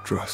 Trust.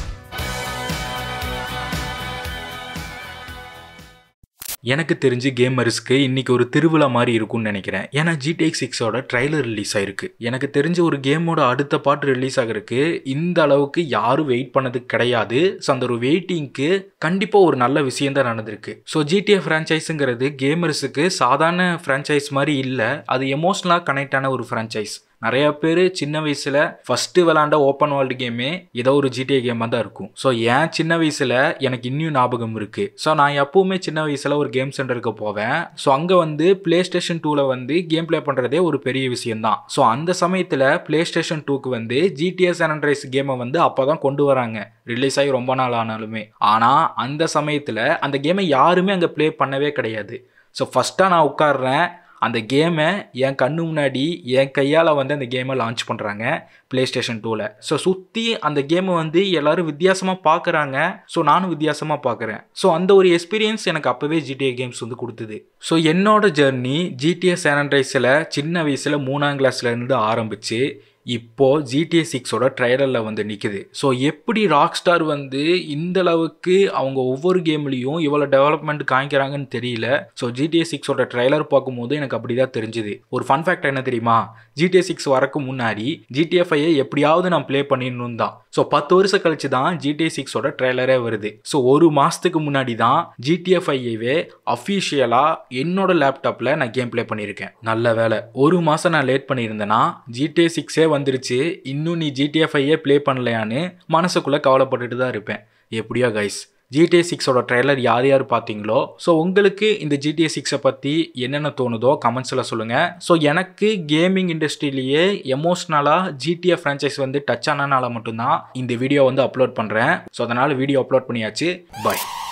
எனக்கு தெரிஞ்சு கேமர்ஸ்க்கு இன்னைக்கு ஒரு திருவிழா மாதிரி இருக்கும்னு நினைக்கிறேன் ஏன்னா ஜிடிஎக்ஸ் சிக்ஸோட ட்ரைலர் ரிலீஸ் ஆயிருக்கு எனக்கு தெரிஞ்ச ஒரு கேமோட அடுத்த பாட்டு ரிலீஸ் ஆகிறதுக்கு இந்த அளவுக்கு யாரும் வெயிட் பண்ணது கிடையாது ஸோ அந்த ஒரு வெயிட்டிங்க்கு கண்டிப்பாக ஒரு நல்ல விஷயம் தான் நடந்திருக்கு ஸோ ஜிடிஎஃப் ஃப்ரான்ச்சைஸுங்கிறது கேமர்ஸுக்கு சாதாரண ஃப்ரான்ச்சைஸ் மாதிரி இல்லை அது எமோஷ்னலாக கனெக்ட் ஆன ஒரு ஃப்ரான்ச்சைஸ் நிறைய பேர் சின்ன வயசில் ஃபஸ்ட்டு விளாண்ட ஓப்பன் வேர்ல்டு கேமே ஏதோ ஒரு ஜிடிஏ கேமாக தான் இருக்கும் ஸோ ஏன் சின்ன வயசில் எனக்கு இன்னும் ஞாபகம் இருக்குது ஸோ நான் எப்போவுமே சின்ன வயசில் ஒரு கேம் சென்டருக்கு போவேன் ஸோ அங்கே வந்து ப்ளே ஸ்டேஷன் டூவில் வந்து கேம் ப்ளே பண்ணுறதே ஒரு பெரிய விஷயம்தான் ஸோ அந்த சமயத்தில் ப்ளே ஸ்டேஷன் டூக்கு வந்து ஜிடிஎஸ் அண்ட்ரைஸ் கேமை வந்து அப்போ தான் கொண்டு வராங்க ரிலீஸ் ஆகி ரொம்ப நாள் ஆனாலுமே ஆனால் அந்த சமயத்தில் அந்த கேமை யாருமே அங்கே ப்ளே பண்ணவே கிடையாது ஸோ ஃபஸ்ட்டாக நான் உட்காடுறேன் அந்த கேமை என் கண்ணு முன்னாடி என் கையால் வந்து அந்த கேமை லான்ச் பண்ணுறாங்க ப்ளே ஸ்டேஷன் டூவில் ஸோ சுற்றி அந்த கேமை வந்து எல்லோரும் வித்தியாசமாக பார்க்குறாங்க ஸோ நானும் வித்தியாசமாக பார்க்குறேன் ஸோ அந்த ஒரு எக்ஸ்பீரியன்ஸ் எனக்கு அப்போவே ஜிடிஏ கேம்ஸ் வந்து கொடுத்தது ஸோ என்னோட ஜெர்னி ஜிடிஏ சானண்ட்ரைஸில் சின்ன வயசில் மூணாம் கிளாஸ்லேருந்து ஆரம்பித்து இப்போ ஜிடிஏ சிக்ஸோட ட்ரைலரில் வந்து நிற்குது ஸோ எப்படி ராக் ஸ்டார் வந்து இந்த அளவுக்கு அவங்க ஒவ்வொரு கேம்லேயும் இவ்வளோ டெவலப்மெண்ட் காமிக்கிறாங்கன்னு தெரியல ஸோ ஜிடிஏ சிக்ஸோட ட்ரைலர் பார்க்கும்போது எனக்கு அப்படி தான் தெரிஞ்சுது ஒரு ஃபன் ஃபேக்ட் என்ன தெரியுமா ஜிடிஏ சிக்ஸ் வரக்கு முன்னாடி ஜிடிஏ ஃபையை எப்படியாவது நான் ப்ளே பண்ணிடணும் தான் ஸோ பத்து வருஷம் கழிச்சு தான் ஜிடிஏ சிக்ஸோட ட்ரைலரே வருது ஸோ ஒரு மாதத்துக்கு முன்னாடி தான் ஜிடிஏ ஃபையவே அஃபீஷியலாக என்னோட லேப்டாப்பில் நான் கேம் ப்ளே பண்ணியிருக்கேன் நல்ல வேலை ஒரு மாதம் நான் லேட் பண்ணியிருந்தேன்னா ஜிடிஏ சிக்ஸே வந்துருச்சு இன்னும் நீ ஜிடிஏ ஃபையே ப்ளே பண்ணலையான்னு மனசுக்குள்ளே கவலைப்பட்டுட்டு தான் இருப்பேன் எப்படியோ கைஸ் ஜிடிஏ சிக்ஸோட ட்ரெய்லர் யார் யார் பார்த்தீங்களோ ஸோ உங்களுக்கு இந்த ஜிடிஏ சிக்ஸை பற்றி என்னென்ன தோணுதோ கமெண்ட்ஸில் சொல்லுங்கள் ஸோ எனக்கு கேமிங் இண்டஸ்ட்ரியிலேயே எமோஷ்னலாக ஜிடிஏ ஃப்ரான்ச்சைஸ் வந்து டச் ஆனனால மட்டும்தான் இந்த வீடியோ வந்து அப்லோட் பண்ணுறேன் ஸோ அதனால் வீடியோ அப்லோட் பண்ணியாச்சு பாய்